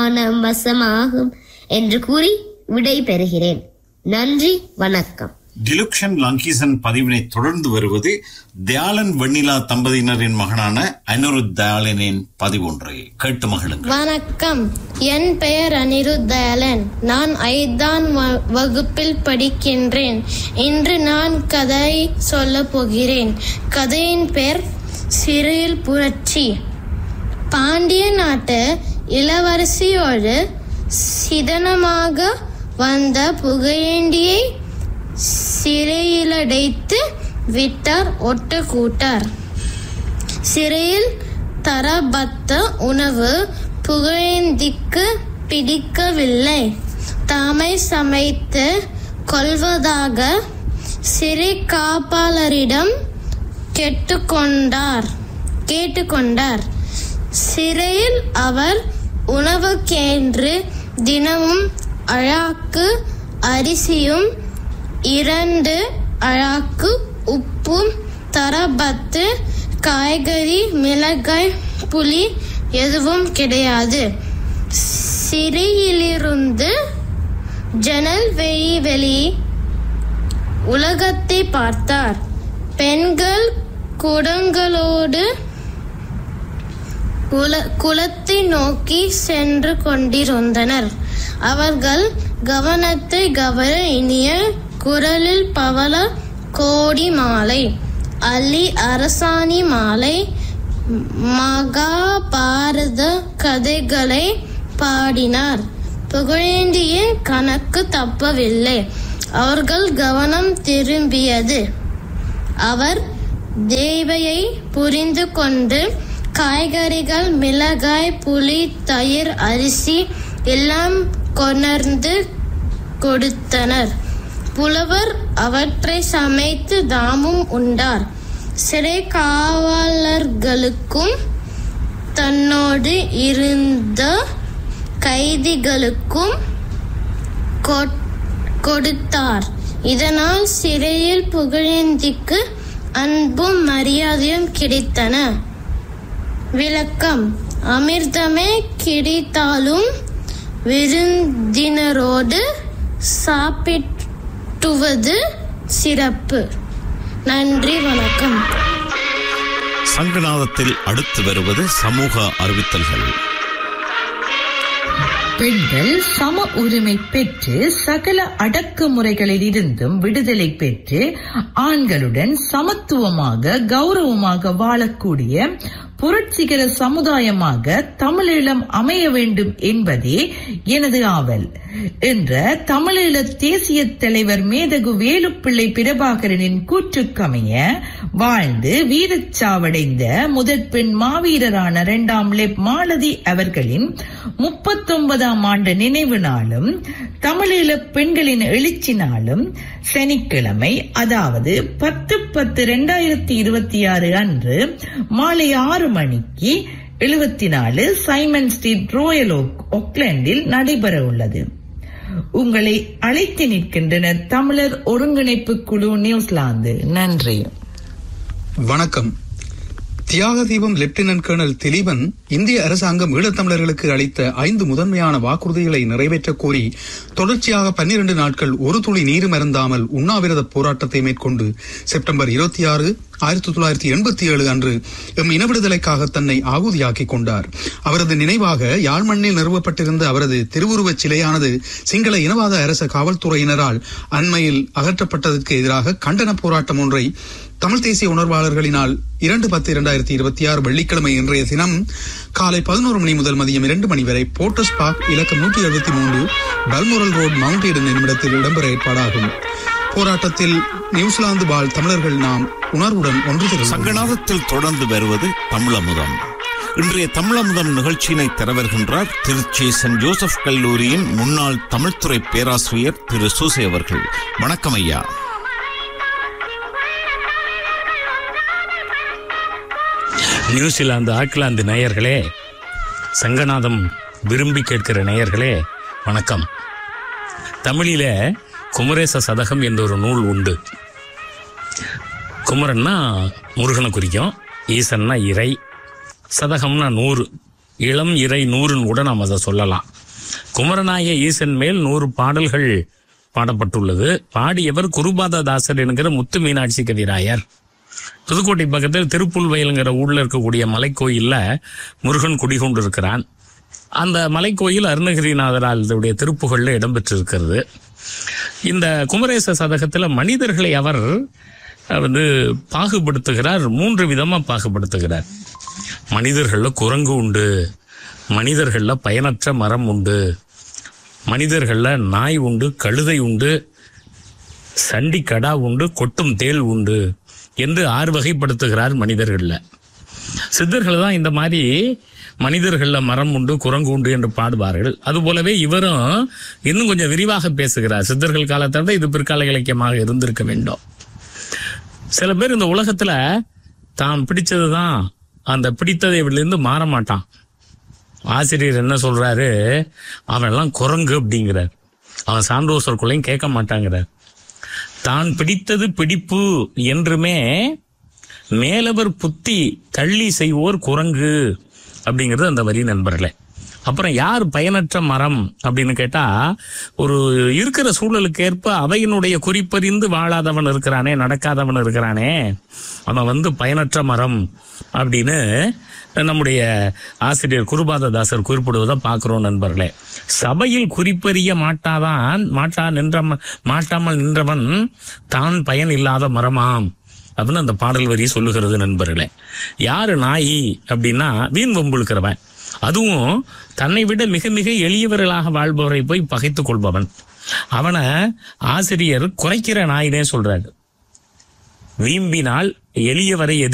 மனம் வசமாகும் என்று கூறி விடை பெறுகிறேன் நன்றி வணக்கம் டிலுக்ஷன் லங்கீசன் பதிவினை தொடர்ந்து வருவது தயாளன் வெண்ணிலா தம்பதியினரின் மகனான அனிருத் தயாளனின் பதிவொன்றை கேட்டு மகிழுங்கள் வணக்கம் என் பெயர் அனிருத் தயாளன் நான் ஐந்தாம் வ- வகுப்பில் படிக்கின்றேன் இன்று நான் கதை சொல்லப் போகிறேன் கதையின் பெயர் சிறையில் புரட்சி பாண்டிய நாட்டு இளவரசியோடு சிதனமாக வந்த புகையேண்டியை சிறையிலடைத்து விட்டார் ஒட்டு கூட்டார் சிறையில் தரப்பட்ட உணவு புகழேந்திக்கு பிடிக்கவில்லை தாமை சமைத்து கொள்வதாக சிறை காப்பாளரிடம் கேட்டுக்கொண்டார் கேட்டுக்கொண்டார் சிறையில் அவர் உணவுக்கென்று தினமும் அழாக்கு அரிசியும் இரண்டு அழாக்கு உப்பும் தரப்பத்து காய்கறி மிளகாய் புளி எதுவும் கிடையாது சிறையிலிருந்து ஜன்னல் வெளி வெளி உலகத்தை பார்த்தார் பெண்கள் குடங்களோடு குல- குளத்தை நோக்கி சென்று கொண்டிருந்தனர் அவர்கள் கவனத்தை கவர இனிய குரலில் பவள கோடி மாலை அலி அரசாணி மாலை மகாபாரத கதைகளை பாடினார் புகழேந்தியின் கணக்கு தப்பவில்லை அவர்கள் கவனம் திரும்பியது அவர் தேவையை புரிந்து கொண்டு காய்கறிகள் மிளகாய் புளி தயிர் அரிசி எல்லாம் கொணர்ந்து கொடுத்தனர் புலவர் அவற்றை சமைத்து தாமும் உண்டார் சிறை காவலர்களுக்கும் தன்னோடு இருந்த கைதிகளுக்கும் கொ- கொடுத்தார் இதனால் சிறையில் புகழேந்திக்கு அன்பும் மரியாதையும் கிடைத்தன விளக்கம் அமிர்தமே கிடைத்தாலும் விருந்தினரோடு சாப்பிட்டுவது சிறப்பு நன்றி வணக்கம் சங்கநாதத்தில் அடுத்து வருவது சமூக அறிவித்தல்கள் பெண்கள் சம உரிமை பெற்று சகல அடக்குமுறைகளில் இருந்தும் விடுதலை பெற்று ஆண்களுடன் சமத்துவமாக கௌரவமாக வாழக்கூடிய புரட்சிகர சமுதாயமாக தமிழீழம் அமைய வேண்டும் என்பதே எனது ஆவல் என்ற தமிழீழ தேசிய தலைவர் மேதகு வேலுப்பிள்ளை பிரபாகரனின் கூற்றுக்கமைய வாழ்ந்து வீரச்சாவடைந்த முதற் பெண் மாவீரரான இரண்டாம் லெப் மாலதி அவர்களின் முப்பத்தொன்பதாம் ஆண்டு நினைவு நாளும் தமிழீழ பெண்களின் எழுச்சி நாளும் சனிக்கிழமை அதாவது பத்து பத்து இரண்டாயிரத்தி இருபத்தி ஆறு அன்று மாலை ஆறு மணிக்கு எழுபத்தி நாலு சைமன் ஸ்ட்ரீட் ரோயல் ஓக் ஒக்லாண்டில் நடைபெற உள்ளது உங்களை அழைத்து நிற்கின்றனர் தமிழர் ஒருங்கிணைப்பு குழு நியூசிலாந்து நன்றி வணக்கம் தியாக தீபம் லெப்டினன்ட் கர்னல் திலீபன் இந்திய அரசாங்கம் ஈழத்தமிழர்களுக்கு அளித்த ஐந்து முதன்மையான வாக்குறுதிகளை நிறைவேற்றக் கோரி தொடர்ச்சியாக பன்னிரண்டு நாட்கள் ஒரு துளி நீரும் அருந்தாமல் உண்ணாவிரத போராட்டத்தை மேற்கொண்டு செப்டம்பர் இருபத்தி ஆறு ஆயிரத்தி தொள்ளாயிரத்தி எண்பத்தி ஏழு அன்று எம் இனவிடுதலைக்காக தன்னை ஆகுதியாக்கிக் கொண்டார் அவரது நினைவாக யாழ்மண்ணில் நிறுவப்பட்டிருந்த அவரது திருவுருவச் சிலையானது சிங்கள இனவாத அரச காவல்துறையினரால் அண்மையில் அகற்றப்பட்டதற்கு எதிராக கண்டன போராட்டம் ஒன்றை தமிழ் தேசிய உணர்வாளர்களினால் இரண்டு பத்து இரண்டாயிரத்தி இருபத்தி ஆறு வெள்ளிக்கிழமை இன்றைய தினம் காலை பதினோரு மணி முதல் மதியம் இரண்டு மணி வரை போர்ட்டஸ் பார்க் இலக்கம் நூற்றி எழுபத்தி மூன்று பல்மோரல் ரோட் மவுண்ட் ஈடன் என்னுமிடத்தில் இடம்பெற ஏற்பாடாகும் போராட்டத்தில் நியூசிலாந்து வாழ் தமிழர்கள் நாம் உணர்வுடன் ஒன்று திரளுவோம். சங்கநாதத்தில் தொடர்ந்து வருவது தமிழமுதம் இன்றைய தமிழமுதம் நிகழ்ச்சியினை தரவருகின்றார் திருச்சி சென்ட் ஜோசப் கல்லூரியின் முன்னாள் தமிழ்துறை பேராசிரியர் திரு சூசை அவர்கள் வணக்கம் ஐயா நியூசிலாந்து ஆக்லாந்து நேயர்களே சங்கநாதம் விரும்பி கேட்கிற நேயர்களே வணக்கம் தமிழில குமரேச சதகம் என்ற ஒரு நூல் உண்டு குமரன்னா முருகனை குறிக்கும் ஈசன்னா இறை சதகம்னா நூறு இளம் இறை நூறுன்னு கூட நாம் அதை சொல்லலாம் குமரநாய ஈசன் மேல் நூறு பாடல்கள் பாடப்பட்டுள்ளது பாடியவர் குருபாததாசர் என்கிற முத்து மீனாட்சி கவிராயர் புதுக்கோட்டை பக்கத்தில் திருப்புல்வயலுங்கிற ஊர்ல இருக்கக்கூடிய மலைக்கோயில்ல முருகன் குடிகொண்டு இருக்கிறான் அந்த மலைக்கோயில் அருணகிரிநாதரால் இதனுடைய திருப்புகள்ல இடம்பெற்றிருக்கிறது இந்த குமரேச சதகத்துல மனிதர்களை அவர் வந்து பாகுபடுத்துகிறார் மூன்று விதமா பாகுபடுத்துகிறார் மனிதர்கள்ல குரங்கு உண்டு மனிதர்கள்ல பயனற்ற மரம் உண்டு மனிதர்கள்ல நாய் உண்டு கழுதை உண்டு சண்டி கடா உண்டு கொட்டும் தேள் உண்டு என்று ஆறு வகைப்படுத்துகிறார் மனிதர்கள்ல சித்தர்கள் தான் இந்த மாதிரி மனிதர்கள்ல மரம் உண்டு குரங்கு உண்டு என்று பாடுவார்கள் அதுபோலவே இவரும் இன்னும் கொஞ்சம் விரிவாக பேசுகிறார் சித்தர்கள் காலத்தை விட இது பிற்கால இலக்கியமாக இருந்திருக்க வேண்டும் சில பேர் இந்த உலகத்துல தான் பிடிச்சதுதான் அந்த பிடித்ததைவிலிருந்து மாற மாட்டான் ஆசிரியர் என்ன சொல்றாரு அவன் எல்லாம் குரங்கு அப்படிங்கிறார் அவன் சான்றோசருக்குள்ளையும் கேட்க மாட்டாங்கிறார் தான் பிடித்தது பிடிப்பு என்றுமே மேலவர் புத்தி தள்ளி செய்வோர் குரங்கு அப்படிங்கிறது அந்த வரி நண்பர்களே அப்புறம் யார் பயனற்ற மரம் அப்படின்னு கேட்டா ஒரு இருக்கிற சூழலுக்கு ஏற்ப அவையினுடைய குறிப்பறிந்து வாழாதவன் இருக்கிறானே நடக்காதவன் இருக்கிறானே அவன் வந்து பயனற்ற மரம் அப்படின்னு நம்முடைய ஆசிரியர் குருபாததாசர் குறிப்பிடுவதை பார்க்கிறோம் நண்பர்களே சபையில் குறிப்பறிய மாட்டாதான் மாட்டா நின்ற மாட்டாமல் நின்றவன் தான் பயன் இல்லாத மரமாம் அப்படின்னு அந்த பாடல் வரி சொல்லுகிறது நண்பர்களே யாரு நாயி அப்படின்னா வீண் வம்புழுக்கிறவன் அதுவும் தன்னை விட மிக மிக எளியவர்களாக வாழ்பவரை போய் பகைத்துக் கொள்பவன் அவனை ஆசிரியர் குறைக்கிற நாயினே சொல்றாரு வீம்பினால் எளியவரை எதிர்